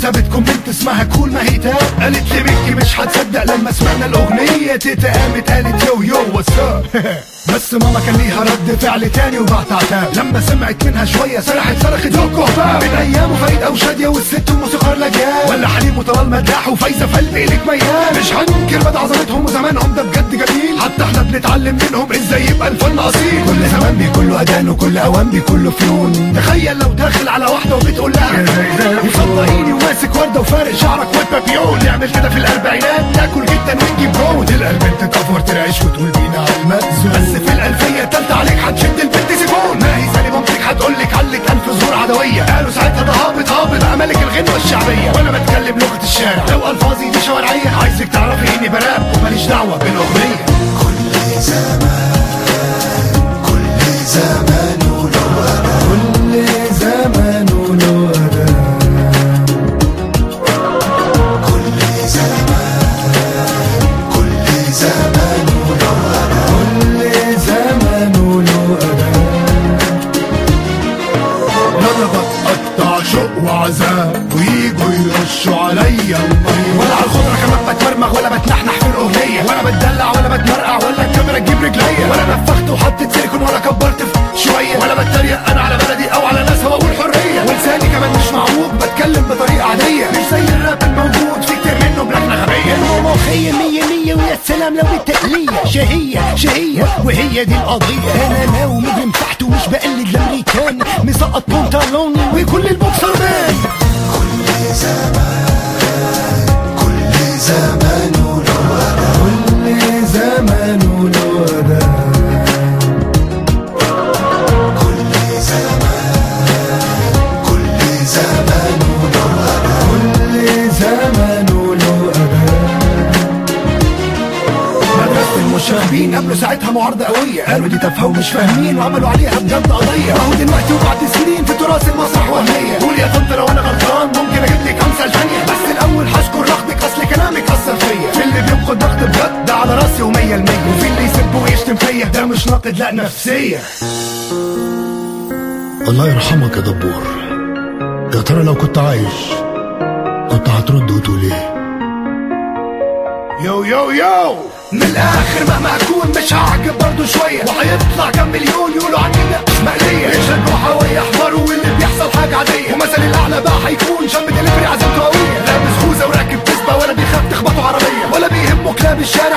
سابت كومنت اسمها كول ما هي تاب قالت لي ميكي مش هتصدق لما سمعنا الاغنيه تيتا قامت قالت يو يو واتس بس ماما كان ليها رد فعل تاني وبعت عتاب لما سمعت منها شويه صرحت صرخت زوج وهباب من ايام فريد او شاديه والست وموسيقار لجان ولا حليم وطلال مداح وفايزه في قلبي لك ميال مش هننكر مدى عظمتهم وزمانهم ده بجد جميل حتى احنا بنتعلم منهم ازاي يبقى الفن اصيل كل زمان بيكون له اذان وكل اوان بيكون له فنون تخيل لو داخل على واحده وبتقول لها وصدقيني وماسك ورده وفارق شعرك والبابيون نعمل كده في الاربعينات ناكل جدا ونجيب برو تلقى البنت تكفر ترعش وتقول بينا على المأذون بس في الالفيه التالتة عليك هتشد البنت سيفون ما هي سالي مامتك هتقول لك علك الف زهور عدويه قالوا ساعتها ده هابط هابط بقى ملك الغنوه الشعبيه وانا بتكلم لغه الشارع لو الفاظي دي شوارعيه عايزك تعرفي اني براب وماليش دعوه بالاغنيه كل زمان كل زمان وله كل زمان وله كل زمان كل زمان وله كل زمان وله انا بتقطع شوق وعذاب ويجوا يرشوا عليا المية ولا على الخضرة كمان بتمرمغ ولا بتنحنح في الأغنية ولا بتدلع ولا بتمرقع ولا الكاميرا تجيب رجليا ولا نفخت وحطيت سيليكون ولا كبرت في شوية ولا بتريق أنا على بلدي أو على ناسها وأقول حرية ولساني كمان مش معوج بتكلم بطريقة عادية مش زي الراب الموجود في كتير منه بلكنة غبية مخية مية مية ويا سلام لو بالتقلية شهية شهية وهي دي القضية أنا لو مجرم تحت ومش بقلد الأمريكان مسقط بنطلوني وكل البوكسر مان كل زمان كل زمان وله كل زمان وله كل زمان كل زمان وله كل زمان وله مدرسة المشاغبين قبلوا ساعتها معارضة قوية قالوا دي تافهة ومش فاهمين وعملوا عليها بجد قضية اهو دلوقتي وبعد سنين في تراث المسرح وهمية قول يا طنط لو انا غلطان ممكن اجيب لك امثال ثانية بس الاول هشكر رغبك اصل كلامك اثر فيا في اللي بينقد نقد بجد ده على راسي ومية المية وفي اللي يسب ويشتم فيا ده مش ناقد لا نفسية الله يرحمك يا دبور يا ترى لو كنت عايش كنت هترد وتقول ايه يو يو يو من الاخر مهما اكون مش هعجب برضه شويه وهيطلع كام مليون يقولوا عني ده مقليه يشجعوا ويحمروا واللي بيحصل حاجه عاديه ومثل الاعلى بقى هيكون شاب دليفري عزيمته قويه لابس خوذه وراكب كسبه ولا بيخاف تخبطه عربيه ولا بيهمه كلاب الشارع